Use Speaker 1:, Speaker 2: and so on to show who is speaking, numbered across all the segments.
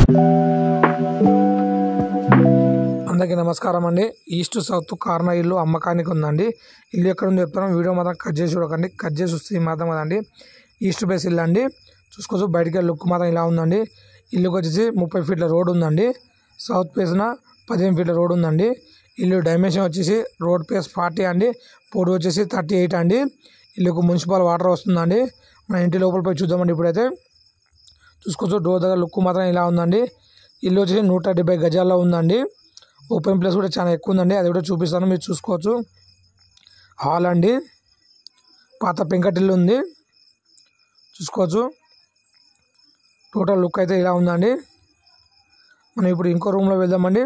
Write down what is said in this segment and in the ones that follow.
Speaker 1: అందరికీ నమస్కారం అండి ఈస్ట్ సౌత్ కార్నర్ ఇల్లు అమ్మకానికి ఉందండి ఇల్లు ఎక్కడ ఉందో చెప్తాను వీడియో మాత్రం కట్ చేసి చూడకండి కట్ చేసి వస్తే ఈ మాత్రం కదండి ఈస్ట్ బేస్ ఇల్లు అండి చూసుకోవచ్చు బయటికి లుక్ మాత్రం ఇలా ఉందండి ఇల్లుకి వచ్చేసి ముప్పై ఫీట్ల రోడ్ ఉందండి సౌత్ ఫేస్న పదిహేను ఫీట్ల రోడ్ ఉందండి ఇల్లు డైమెన్షన్ వచ్చేసి రోడ్ ఫేస్ ఫార్టీ అండి పొడి వచ్చేసి థర్టీ ఎయిట్ అండి ఇల్లుకు మున్సిపల్ వాటర్ వస్తుందండి మన ఇంటి లోపల పోయి చూద్దామండి ఇప్పుడైతే చూసుకోవచ్చు డోర్ దగ్గర లుక్ మాత్రం ఇలా ఉందండి ఇల్లు వచ్చేసి నూట డెబ్బై గజాల్లో ఉందండి ఓపెన్ ప్లేస్ కూడా చాలా ఎక్కువ ఉందండి అది కూడా చూపిస్తాను మీరు చూసుకోవచ్చు హాల్ అండి పాత పెంకటిల్లు ఉంది చూసుకోవచ్చు టోటల్ లుక్ అయితే ఇలా ఉందండి మనం ఇప్పుడు ఇంకో రూమ్లో వెళ్దామండి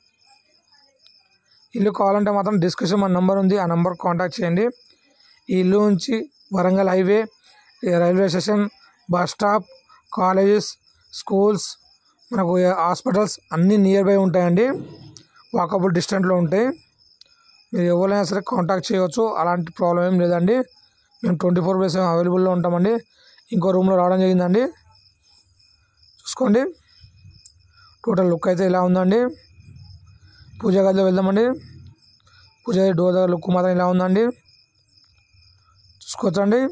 Speaker 1: ఇల్లు కావాలంటే మాత్రం డిస్క్రిప్షన్ మన నెంబర్ ఉంది ఆ నెంబర్ కాంటాక్ట్ చేయండి ఈ ఇల్లు నుంచి వరంగల్ హైవే ఈ railway station bus stop colleges schools మనకు హాస్పిటల్స్ అన్నీ నియర్ బై ఉంటాయండి వాకబుల్ డిస్టెంట్లో ఉంటాయి మీరు ఎవరైనా సరే కాంటాక్ట్ చేయవచ్చు అలాంటి ప్రాబ్లం ఏం లేదండి మేము ట్వంటీ ఫోర్ బై సెవెన్ అవైలబుల్లో ఉంటామండి ఇంకో రూమ్లో రావడం జరిగిందండి చూసుకోండి టోటల్ లుక్ అయితే ఇలా ఉందండి పూజ గదిలో వెళ్దామండి పూజ గది డోర్ దగ్గర లుక్ మాత్రం ఇలా ఉందండి చూసుకోవచ్చండి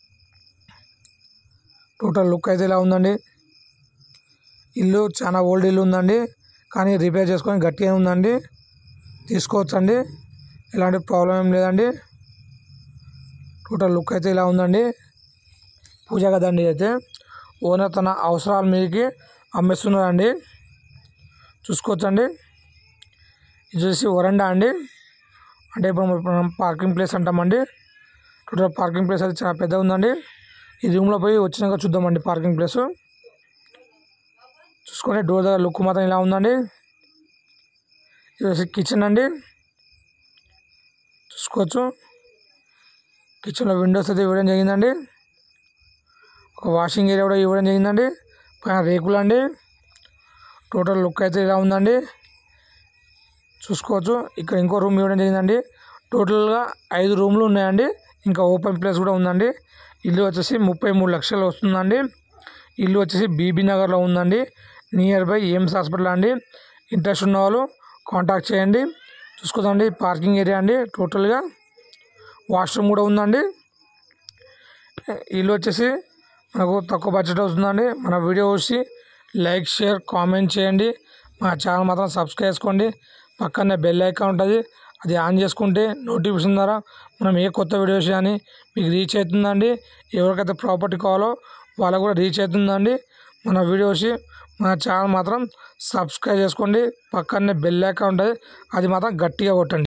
Speaker 1: టోటల్ లుక్ అయితే ఇలా ఉందండి ఇల్లు చాలా ఓల్డ్ ఇల్లు ఉందండి కానీ రిపేర్ చేసుకొని గట్టిగా ఉందండి తీసుకోవచ్చండి ఎలాంటి ప్రాబ్లం ఏం లేదండి టోటల్ లుక్ అయితే ఇలా ఉందండి పూజ కదండి అయితే ఓనర్ తన అవసరాల మీదకి అమ్మేస్తున్నారండి చూసుకోవచ్చండి ఇది చూసి వరండా అండి అంటే ఇప్పుడు మనం పార్కింగ్ ప్లేస్ అంటామండి టోటల్ పార్కింగ్ ప్లేస్ అయితే చాలా పెద్దగా ఉందండి ఈ రూమ్లో పోయి వచ్చినాక చూద్దామండి పార్కింగ్ ప్లేస్ చూసుకోండి డోర్ దగ్గర లుక్ మాత్రం ఇలా ఉందండి ఇది వచ్చి కిచెన్ అండి చూసుకోవచ్చు కిచెన్లో విండోస్ అయితే ఇవ్వడం జరిగిందండి ఒక వాషింగ్ ఏరియా కూడా ఇవ్వడం జరిగిందండి పైన రేకులు అండి టోటల్ లుక్ అయితే ఇలా ఉందండి చూసుకోవచ్చు ఇక్కడ ఇంకో రూమ్ ఇవ్వడం జరిగిందండి టోటల్గా ఐదు రూమ్లు ఉన్నాయండి ఇంకా ఓపెన్ ప్లేస్ కూడా ఉందండి ఇల్లు వచ్చేసి ముప్పై మూడు లక్షలు వస్తుందండి ఇల్లు వచ్చేసి బీబీ నగర్లో ఉందండి నియర్ బై ఎయిమ్స్ హాస్పిటల్ అండి ఇంట్రెస్ట్ ఉన్న వాళ్ళు కాంటాక్ట్ చేయండి చూసుకోదండి పార్కింగ్ ఏరియా అండి టోటల్గా వాష్రూమ్ కూడా ఉందండి ఇల్లు వచ్చేసి మనకు తక్కువ బడ్జెట్ వస్తుందండి మన వీడియో చూసి లైక్ షేర్ కామెంట్ చేయండి మా ఛానల్ మాత్రం సబ్స్క్రైబ్ చేసుకోండి పక్కనే బెల్ ఐకాన్ ఉంటుంది అది ఆన్ చేసుకుంటే నోటిఫికేషన్ ద్వారా మనం ఏ కొత్త వీడియోస్ కానీ మీకు రీచ్ అవుతుందండి ఎవరికైతే ప్రాపర్టీ కావాలో వాళ్ళకు కూడా రీచ్ అవుతుందండి మన వీడియోస్ మన ఛానల్ మాత్రం సబ్స్క్రైబ్ చేసుకోండి పక్కనే బెల్ ఐకాన్ ఉంటుంది అది మాత్రం గట్టిగా కొట్టండి